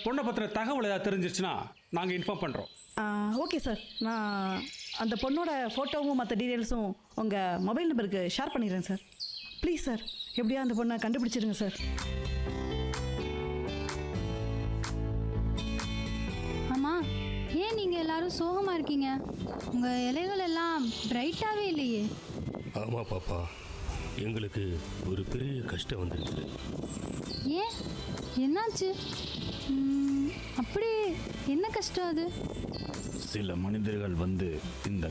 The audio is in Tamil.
பொண்ணை பற்றின தகவல் ஏதாவது தெரிஞ்சிருச்சுன்னா நாங்கள் இன்ஃபார்ம் பண்ணுறோம் ஓகே சார் நான் அந்த பொண்ணோட ஃபோட்டோவும் மற்ற டீட்டெயில்ஸும் உங்கள் மொபைல் நம்பருக்கு ஷேர் பண்ணிடுறேன் சார் ப்ளீஸ் சார் எப்படியா அந்த பொண்ணை கண்டுபிடிச்சிருங்க சார் ஆமா ஏன் நீங்க எல்லாரும் சோகமா இருக்கீங்க உங்க இலைகள் எல்லாம் பிரைட்டாவே இல்லையே ஆமாம் பாப்பா எங்களுக்கு ஒரு பெரிய கஷ்டம் வந்திருக்குது ஏன் என்னாச்சு ம், அப்படி என்ன கஷ்டம் அது சில மனிதர்கள் வந்து இந்த